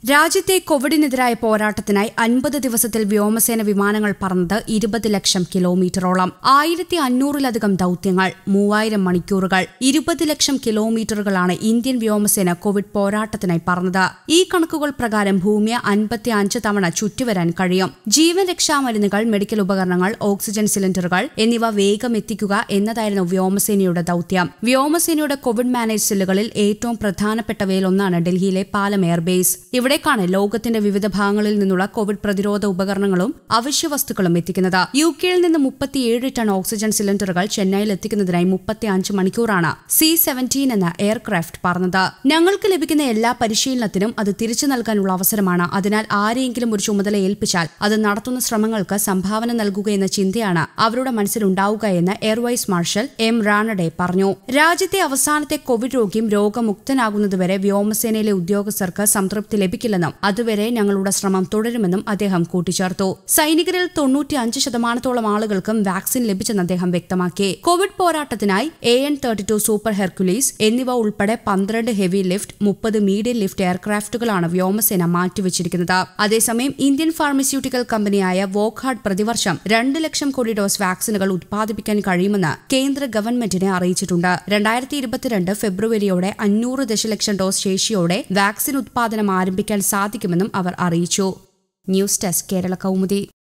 രാജ്യത്തെ കോവിഡിനെതിരായ പോരാട്ടത്തിനായി അൻപത് ദിവസത്തിൽ വ്യോമസേന വിമാനങ്ങൾ പറന്നത് ഇരുപത് ലക്ഷം കിലോമീറ്ററോളം ആയിരത്തി അഞ്ഞൂറിലധികം ദൌത്യങ്ങൾ മൂവായിരം മണിക്കൂറുകൾ ഇരുപത് ലക്ഷം കിലോമീറ്ററുകളാണ് ഇന്ത്യൻ വ്യോമസേന കോവിഡ് പോരാട്ടത്തിനായി പറന്നത് ഈ കണക്കുകൾ പ്രകാരം ഭൂമിയെ അൻപത്തി അഞ്ച് തവണ ചുറ്റിവരാൻ കഴിയും ജീവൻ രക്ഷാ മരുന്നുകൾ മെഡിക്കൽ ഉപകരണങ്ങൾ ഓക്സിജൻ സിലിണ്ടറുകൾ എന്നിവ വേഗം എത്തിക്കുക എന്നതായിരുന്നു വ്യോമസേനയുടെ ദൌത്യം വ്യോമസേനയുടെ കോവിഡ് മാനേജ് സെല്ലുകളിൽ ഏറ്റവും പ്രധാനപ്പെട്ടവയിലൊന്നാണ് ഡൽഹിയിലെ പാലം എയർബേസ് ഇവിടേക്കാണ് ലോകത്തിന്റെ വിവിധ ഭാഗങ്ങളിൽ നിന്നുള്ള കോവിഡ് പ്രതിരോധ ഉപകരണങ്ങളും അവശ്യ വസ്തുക്കളും എത്തിക്കുന്നത് യു കെയിൽ നിന്ന് മുപ്പത്തിയേഴ് ടൺ ഓക്സിജൻ സിലിണ്ടറുകൾ ചെന്നൈയിൽ എത്തിക്കുന്നതിനായി മുപ്പത്തി അഞ്ച് മണിക്കൂറാണ് സി സെവൻറ്റീൻ എന്ന എയർക്രാഫ്റ്റ് പറന്നത് ഞങ്ങൾക്ക് ലഭിക്കുന്ന എല്ലാ പരിശീലനത്തിനും അത് തിരിച്ചു നൽകാനുള്ള അവസരമാണ് അതിനാൽ ആരെയെങ്കിലും ഒരു ചുമതല ഏൽപ്പിച്ചാൽ അത് നടത്തുന്ന ശ്രമങ്ങൾക്ക് സംഭാവന നൽകുകയെന്ന ചിന്തയാണ് അവരുടെ മനസ്സിലുണ്ടാവുക എന്ന് air vice marshal M Ranade പറഞ്ഞു രാജ്യത്തെ അവസാനത്തെ കോവിഡ് രോഗിയും രോഗമുക്തനാകുന്നതുവരെ വ്യോമസേനയിലെ ഉദ്യോഗസ്ഥർക്ക് സംതൃപ്തി ലഭിക്കില്ലെന്നും അതുവരെ ഞങ്ങളുടെ ശ്രമം തുടരുമെന്നും അദ്ദേഹം കൂട്ടിച്ചേർത്തു സൈനികരിൽ തൊണ്ണൂറ്റിയഞ്ച് ശതമാനത്തോളം ആളുകൾക്കും വാക്സിൻ ലഭിച്ചെന്ന് അദ്ദേഹം വ്യക്തമാക്കി കോവിഡ് പോരാട്ടത്തിനായി A N thirty two super Hercules എന്നിവ ഉൾപ്പെടെ പന്ത്രണ്ട് ഹെവി ലിഫ്റ്റ് മുപ്പത് മീഡിയം ലിഫ്റ്റ് എയർക്രാഫ്റ്റുകളാണ് വ്യോമസേന മാറ്റിവെച്ചിരിക്കുന്നത് അതേസമയം ഇന്ത്യൻ ഫാർമസ്യൂട്ടിക്കൽ കമ്പനിയായ വോക്ഹാർഡ് പ്രതിവർഷം രണ്ട് ലക്ഷം കോടി ഡോസ് വാക്സിനുകൾ ഉത്പാദിപ്പിക്കാൻ കഴിയുമെന്ന് കേന്ദ്ര ഗവൺമെന്റിനെ അറിയിച്ചിട്ടുണ്ട് രണ്ടായിരത്തി ഇരുപത്തിരണ്ട് ഫെബ്രുവരിയോടെ അഞ്ഞൂറ് ദശലക്ഷം ഡോസ് ശേഷിയോടെ വാക്സിൻ ഉത്പാദനം ആരംഭിക്കാൻ സാധിക്കുമെന്നും അവർ അറിയിച്ചു ന്യൂസ് ഡെസ്ക് കേരള കൗമുദി